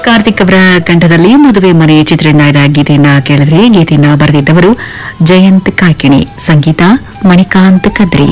ಕಾರ್ತಿಕ್ ಅವರ ಕಂಠದಲ್ಲಿ ಮದುವೆ ಮನೆ ಚಿತ್ರಣದ ಗೀತೆಯನ್ನ ಕೇಳಿದ್ರಿ ಗೀತೆಯನ್ನ ಬರೆದಿದ್ದವರು ಜಯಂತ್ ಕಾಕಿಣಿ ಸಂಗೀತ ಮಣಿಕಾಂತ್ ಕದ್ರಿ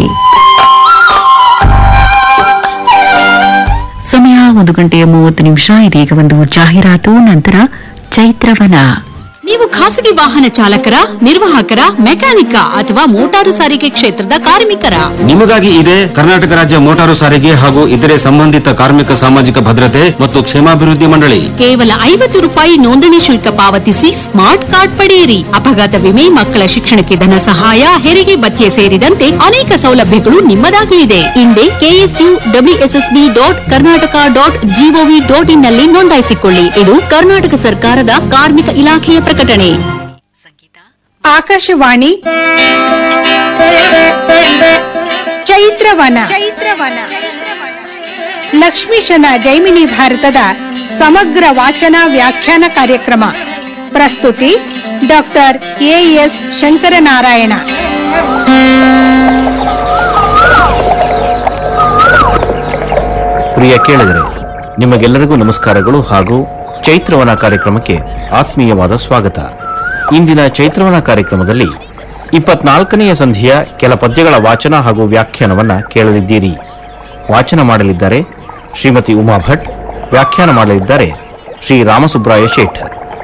ಸಮಯ ಒಂದು ಗಂಟೆಯ ಮೂವತ್ತು ನಿಮಿಷ ಇದೀಗ ಒಂದು ಜಾಹೀರಾತು ನಂತರ ಚೈತ್ರವನ ನೀವು ಖಾಸಗಿ ವಾಹನ ಚಾಲಕರ ನಿರ್ವಾಹಕರ ಮೆಕ್ಯಾನಿಕ ಅಥವಾ ಮೋಟಾರು ಸಾರಿಗೆ ಕ್ಷೇತ್ರದ ಕಾರ್ಮಿಕರ ನಿಮಗಾಗಿ ಇದೆ ಕರ್ನಾಟಕ ರಾಜ್ಯ ಮೋಟಾರು ಸಾರಿಗೆ ಹಾಗೂ ಇತರೆ ಸಂಬಂಧಿತ ಕಾರ್ಮಿಕ ಸಾಮಾಜಿಕ ಭದ್ರತೆ ಮತ್ತು ಕ್ಷೇಮಾಭಿವೃದ್ಧಿ ಮಂಡಳಿ ಕೇವಲ ಐವತ್ತು ರೂಪಾಯಿ ನೋಂದಣಿ ಶುಲ್ಕ ಪಾವತಿಸಿ ಸ್ಮಾರ್ಟ್ ಕಾರ್ಡ್ ಪಡೆಯಿರಿ ಅಪಘಾತ ವಿಮೆ ಮಕ್ಕಳ ಶಿಕ್ಷಣಕ್ಕೆ ಧನ ಸಹಾಯ ಹೆರಿಗೆ ಭತ್ಯೆ ಸೇರಿದಂತೆ ಅನೇಕ ಸೌಲಭ್ಯಗಳು ನಿಮ್ಮದಾಗಲಿದೆ ಹಿಂದೆ K S U W S S B dot Karnataka dot G O V dot in ನಲ್ಲಿ ನೋಂದಾಯಿಸಿಕೊಳ್ಳಿ ಇದು ಕರ್ನಾಟಕ ಸರ್ಕಾರದ ಕಾರ್ಮಿಕ ಇಲಾಖೆಯ ಪ್ರಕಟಣೆ ಆಕಾಶವಾಣಿ ಚೈತ್ರವನ ಚೈತ್ರವನ ಲಕ್ಷ್ಮೀಶನ ಜೈಮಿನಿ ಭಾರತದ ಸಮಗ್ರ ವಾಚನ ವ್ಯಾಖ್ಯಾನ ಕಾರ್ಯಕ್ರಮ ಪ್ರಸ್ತುತಿ ಡಾಕ್ಟರ್ ಎಎಸ್ ಶಂಕರನಾರಾಯಣ ಪ್ರಿಯ ಕೇಳಿದರೆ ನಿಮಗೆಲ್ಲರಿಗೂ ನಮಸ್ಕಾರಗಳು ಹಾಗೂ ಚೈತ್ರವನ ಕಾರ್ಯಕ್ರಮಕ್ಕೆ ಆತ್ಮೀಯವಾದ ಸ್ವಾಗತ ಇಂದಿನ ಚೈತ್ರವನ ಕಾರ್ಯಕ್ರಮದಲ್ಲಿ ಇಪ್ಪತ್ನಾಲ್ಕನೆಯ ಸಂಧಿಯ ಕೆಲ ಪದ್ಯಗಳ ವಾಚನ ಹಾಗೂ ವ್ಯಾಖ್ಯಾನವನ್ನ ಕೇಳಲಿದ್ದೀರಿ ವಾಚನ ಮಾಡಲಿದ್ದಾರೆ ಶ್ರೀಮತಿ ಉಮಾ ಭಟ್ ವ್ಯಾಖ್ಯಾನ ಮಾಡಲಿದ್ದಾರೆ ಶ್ರೀ ರಾಮಸುಬ್ರಾಯ ಶೇಠ್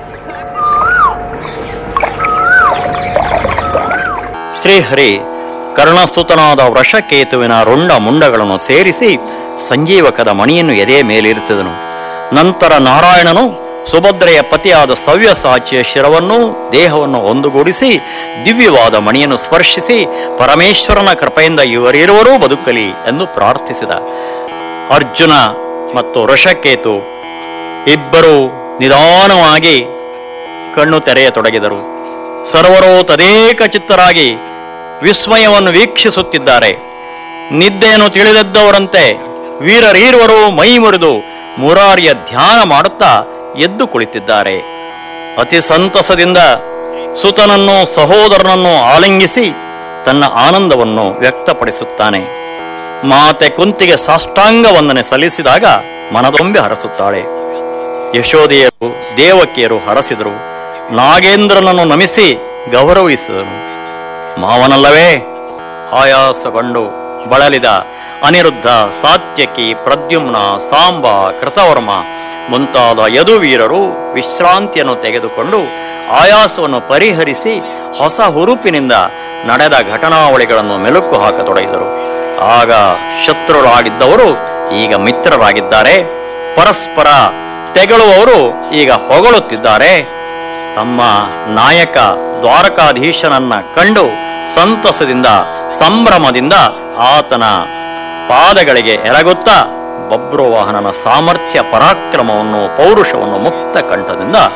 ಶ್ರೀಹರಿ ಕರ್ಣಸುತನಾದ ವೃಷಕೇತುವಿನ ರುಂಡ ಮುಂಡಗಳನ್ನು ಸೇರಿಸಿ ಸಂಜೀವಕದ ಮಣಿಯನ್ನು ಎದೆಯ ಮೇಲಿರಿಸಿದನು ನಂತರ ನಾರಾಯಣನು ಸುಭದ್ರೆಯ ಪತಿಯಾದ ಸವ್ಯಸಾಚಿಯ ಶಿರವನ್ನು ದೇಹವನ್ನು ಒಂದುಗೂಡಿಸಿ ದಿವ್ಯವಾದ ಮಣಿಯನ್ನು ಸ್ಪರ್ಶಿಸಿ ಪರಮೇಶ್ವರನ ಕೃಪೆಯಿಂದ ಇವರಿರುವರೂ ಬದುಕಲಿ ಎಂದು ಪ್ರಾರ್ಥಿಸಿದ ಅರ್ಜುನ ಮತ್ತು ವೃಷಕೇತು ಇಬ್ಬರೂ ನಿಧಾನವಾಗಿ ಕಣ್ಣು ತೆರೆಯತೊಡಗಿದರು ಸರ್ವರೂ ತದೇಕ ಚಿತ್ತರಾಗಿ ವಿಸ್ಮಯವನ್ನು ವೀಕ್ಷಿಸುತ್ತಿದ್ದಾರೆ ನಿದ್ದೆಯನ್ನು ತಿಳಿದದ್ದವರಂತೆ ವೀರರೀರ್ವರು ಮೈ ಮುರಿದು ಮುರಾರಿಯ ಧ್ಯಾನ ಮಾಡುತ್ತಾ ಎದ್ದು ಕುಳಿತಿದ್ದಾರೆ ಅತಿ ಸಂತಸದಿಂದ ಸುತನನ್ನು ಸಹೋದರನನ್ನು ಆಲಿಂಗಿಸಿ ತನ್ನ ಆನಂದವನ್ನು ವ್ಯಕ್ತಪಡಿಸುತ್ತಾನೆ ಮಾತೆ ಕುಂತಿಗೆ ಸಾಷ್ಟಾಂಗ ವಂದನೆ ಸಲ್ಲಿಸಿದಾಗ ಮನದೊಂಬೆ ಹರಸುತ್ತಾಳೆ ಯಶೋದೆಯರು ದೇವಕಿಯರು ಹರಸಿದರು ನಾಗೇಂದ್ರನನ್ನು ನಮಿಸಿ ಗೌರವಿಸಿದನು ಮಾವನಲ್ಲವೇ ಆಯಾಸಗೊಂಡು ಬಳಲಿದ ಅನಿರುದ್ಧ ಸಾತ್ಯಕಿ ಪ್ರದ್ಯುಮ್ನ ಸಾಂಬ ಕೃತವರ್ಮ ಮುಂತಾದ ಯದುವೀರರು ವಿಶ್ರಾಂತಿಯನ್ನು ತೆಗೆದುಕೊಂಡು ಆಯಾಸವನ್ನು ಪರಿಹರಿಸಿ ಹೊಸ ಹುರುಪಿನಿಂದ ನಡೆದ ಘಟನಾವಳಿಗಳನ್ನು ಮೆಲುಕು ಹಾಕತೊಡಗಿದರು ಆಗ ಶತ್ರುಗಳಾಗಿದ್ದವರು ಈಗ ಮಿತ್ರರಾಗಿದ್ದಾರೆ ಪರಸ್ಪರ ತೆಗಳುವವರು ಈಗ ಹೊಗಳುತ್ತಿದ್ದಾರೆ ತಮ್ಮ ನಾಯಕ ದ್ವಾರಕಾಧೀಶನನ್ನ ಕಂಡು ಸಂತಸದಿಂದ ಸಂಭ್ರಮದಿಂದ ಆತನ ಪಾದಗಳಿಗೆ ಎರಗುತ್ತಾ ಬಬ್ರುವಾಹನನ ಸಾಮರ್ಥ್ಯ ಪರಾಕ್ರಮವನ್ನು ಪೌರುಷವನ್ನು ಮುಕ್ತ ಕಂಠದಿಂದ